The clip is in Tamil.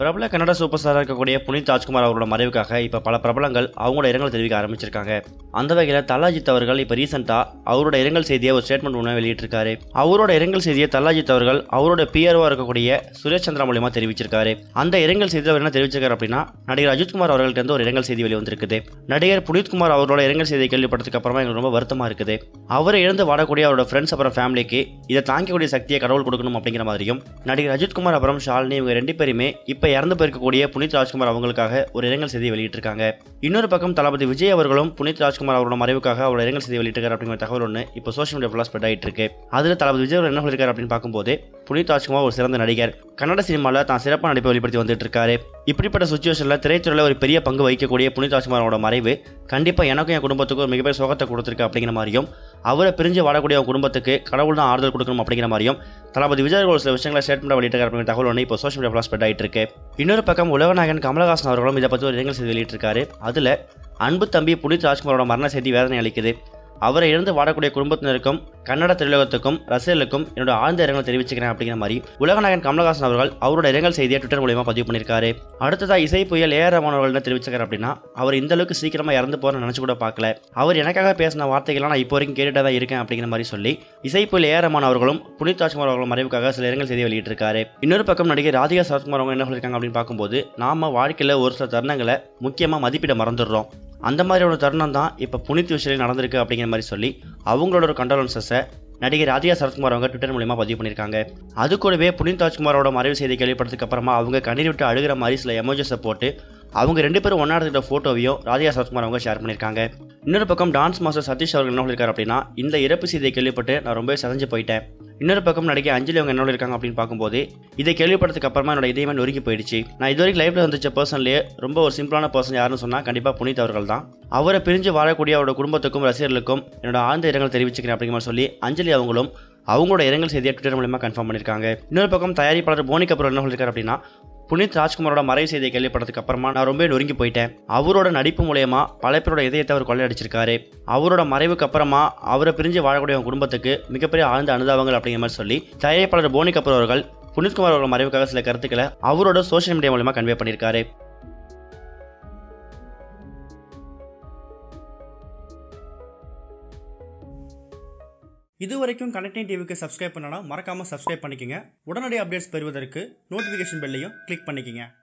பிரபல கன்னட சூப்பர் ஸ்டாராக இருக்கக்கூடிய புனித் ராஜ்குமார் அவரோட மறைவுக்காக இப்போ பல பிரபலங்கள் அவங்களோட இரங்கல் தெரிவிக்க ஆரம்பிச்சிருக்காங்க அந்த வகையில் தல்லாஜித் அவர்கள் இப்போ ரீசெண்டாக அவரோட இரங்கல் செய்தியை ஒரு ஸ்டேட்மெண்ட் ஒன்று வெளியிட்டிருக்காரு அவரோட இரங்கல் செய்தியை தல்லாஜித் அவர்கள் அவரோட பிஆர்ஓ இருக்கக்கூடிய சுரேஷ் சந்திரா மூலியமா தெரிவிச்சிருக்காரு அந்த இரங்கல் செய்தியில் அவர் என்ன தெரிவிச்சிருக்காரு அப்படின்னா நடிகர் அஜித்குமார் அவர்கள்ட்ட இருந்து ஒரு இரங்கல் செய்தி வெளிவந்திருக்குது நடிகர் புனித்குமார் அவரோட இரங்கல் செய்தியை கேள்விப்பட்டதுக்கு அப்புறமா எனக்கு ரொம்ப வருத்தமா இருக்குது அவரை இழந்து வாடக்கூடிய அவரோட ஃப்ரெண்ட்ஸ் அப்புறம் ஃபேமிலிக்கு இதை தாங்கக்கூடிய சக்தியை கடவுள் கொடுக்கணும் அப்படிங்கிற மாதிரியும் நடிகர் அஜித்குமார் அப்புறம் ஷாலினி இவங்க ரெண்டு பேருமே இப்போ இறந்து போயிருக்கக்கூடிய புனித் ராஜ்குமார் அவங்களுக்காக ஒரு இரங்கல் செய்தி வெளியிட்டிருக்காங்க இன்னொரு பக்கம் தளபதி விஜய் அவர்களும் புனித் ராஜ்குமார் அவரோட மறைவுக்காக அவரோட இரங்கல் செய்தி வெளியிட்டிருக்காரு அப்படிங்கிற தகவல் ஒன்று இப்போ சோஷியல் மீடியா ஃபுல்லாக ஸ்ப்ரெட் ஆகிட்டு இருக்கு அதில் தளபதி விஜய் அவர்கள் என்ன சொல்லியிருக்காரு அப்படின்னு பார்க்கும்போது புனித் ராஜ்குமார் ஒரு சிறந்த நடிகர் கன்னட சினிமாவில் தான் சிறப்பான நடிப்பை வெளிப்படுத்தி வந்துட்டு இருக்காரு இப்படிப்பட்ட சுச்சுவேஷனில் திரைத்துறையில் ஒரு பெரிய பங்கு வகிக்கக்கூடிய புனித் ராஜ்குமாரோட மறைவு கண்டிப்பாக எனக்கும் என் குடும்பத்துக்கும் ஒரு மிகப்பெரிய சோகத்தை கொடுத்துருக்கு அப்படிங்கிற மாதிரியும் அவரை பிரிஞ்சு வாழக்கூடிய அவங்க குடும்பத்துக்கு கடவுள் தான் ஆறுதல் கொடுக்கணும் அப்படிங்கிற மாதிரியும் தளபதி விஜய் அவர்கள் ஒரு சில விஷயங்களை ஸ்டேட்மெண்ட் வெளியிட்டிருக்காரு அப்படிங்கிற தகவல் ஒன்று இப்போ சோஷியல் மீடியா ஸ்ப்ரெட் ஆகிட்டு இருக்கு இன்னொரு பக்கம் உலகநாயகன் கமலஹாசன் அவர்களும் இதை பற்றி ஒரு இரங்கல் செய்தி வெளியிட்டிருக்காரு அதில் அன்பு தம்பி புனித் ராஜ்குமாரோட மரண செய்தி வேதனை அளிக்குது அவரை இழந்து வாடக்கூடிய குடும்பத்தினருக்கும் கன்னட திரையுலகத்துக்கும் ரசிகர்களுக்கும் என்னோட ஆழ்ந்த இரங்கல் தெரிவிச்சுக்கிறேன் அப்படிங்கிற மாதிரி உலகநாயகன் கமலஹாசன் அவர்கள் அவரோட இரங்கல் செய்தியை ட்விட்டர் மூலியமா பதிவு பண்ணியிருக்காரு அடுத்ததா இசை புயல் ஏஆர் ரமன் அவர்கள் என்ன தெரிவிச்சார் அப்படின்னா அவர் இந்த அளவுக்கு சீக்கிரமா இறந்து போறேன்னு நினைச்சு கூட பார்க்கல அவர் எனக்காக பேசின வார்த்தைகள்லாம் நான் இப்போ வரைக்கும் கேட்டுட்டு தான் இருக்கேன் அப்படிங்கிற மாதிரி சொல்லி இசை புயல் ஏஆர் ரமன் அவர்களும் புனித் ராஜ்குமார் அவர்களும் மறைவுக்காக சில இரங்கல் செய்தி வெளியிட்டிருக்காரு இன்னொரு பக்கம் நடிகை ராதிகா சரத்குமார் அவங்க என்ன சொல்லியிருக்காங்க அப்படின்னு பார்க்கும்போது நாம வாழ்க்கையில ஒரு சில தருணங்களை முக்கியமா மதிப்பிட மறந்துடுறோம் அந்த மாதிரி ஒரு தருணம் தான் இப்போ புனித் விஷயம் நடந்திருக்கு அப்படிங்கிற மாதிரி சொல்லி அவங்களோட ஒரு கண்டோலன்சஸை நடிகை ராதிகா சரத்குமார் அவங்க ட்விட்டர் மூலியமா பதிவு பண்ணியிருக்காங்க அது கூடவே புனித் ராஜ்குமாரோட மறைவு செய்தி கேள்விப்பட்டதுக்கு அப்புறமா அவங்க கண்ணீர் விட்டு அழுகிற மாதிரி சில எமோஜஸை போட்டு அவங்க ரெண்டு பேரும் ஒன்றா எடுத்துக்கிட்ட ஃபோட்டோவையும் ராதிகா சரத்குமார் அவங்க ஷேர் பண்ணியிருக்காங்க இன்னொரு பக்கம் டான்ஸ் மாஸ்டர் சதீஷ் அவர்கள் என்ன சொல்லியிருக்காரு அப்படின்னா இந்த இறப்பு செய்தியை கேள்விப்பட்டு நான் ரொம்பவே சதஞ்சு போயிட்டேன் இன்னொரு பக்கம் நடிகை அஞ்சலி அவங்க என்ன இருக்காங்க அப்படின்னு பார்க்கும்போது இதை கேள்விப்பட்டதுக்கு அப்புறமா என்னோட இதயமே நொறுக்கி போயிடுச்சு நான் இது வரைக்கும் லைஃப்ல வந்துச்ச பர்சன்லேயே ரொம்ப ஒரு சிம்பிளான பர்சன் யாருன்னு சொன்னால் கண்டிப்பாக புனித் அவர்கள் தான் அவரை பிரிஞ்சு வாழக்கூடிய அவரோட குடும்பத்துக்கும் ரசிகர்களுக்கும் என்னோட ஆழ்ந்த இரங்கல் தெரிவிச்சுக்கிறேன் அப்படிங்கிற மாதிரி சொல்லி அஞ்சலி அவங்களும் அவங்களோட இரங்கல் செய்தியை ட்விட்டர் மூலமா கன்ஃபார்ம் பண்ணியிருக்காங்க இன்னொரு பக்கம் தயாரிப்பாளர் போனி கபூர் என்ன சொல்லியிருக்காரு அப்படின்னா புனித் ராஜ்குமாரோட மறைவு செய்தியை கேள்விப்பட்டதுக்கு அப்புறமா நான் ரொம்ப நொறுங்கி போயிட்டேன் அவரோட நடிப்பு மூலயமா பல பேரோட இதயத்தை அவர் கொள்ளையடிச்சிருக்காரு அவரோட மறைவுக்கு அப்புறமா அவரை பிரிஞ்சு வாழக்கூடிய அவங்க குடும்பத்துக்கு மிகப்பெரிய ஆழ்ந்த அனுதாபங்கள் அப்படிங்கிற மாதிரி சொல்லி தயாரிப்பாளர் போனி கபூர் அவர்கள் புனித்குமார் அவர்கள் மறைவுக்காக சில கருத்துக்களை அவரோட சோஷியல் மீடியா மூலமா கன்வே பண்ணியிருக்காரு இது வரைக்கும் கனெக்டிங் டிவிக்கு சப்ஸ்கிரைப் பண்ணனா மறக்காமல் சப்ஸ்கிரைப் பண்ணிக்கங்க உடனடி அப்டேட்ஸ் பெறுவதற்கு நோட்டிஃபிகேஷன் பெல்லையும் கிளிக் பண்ணிக்கங்க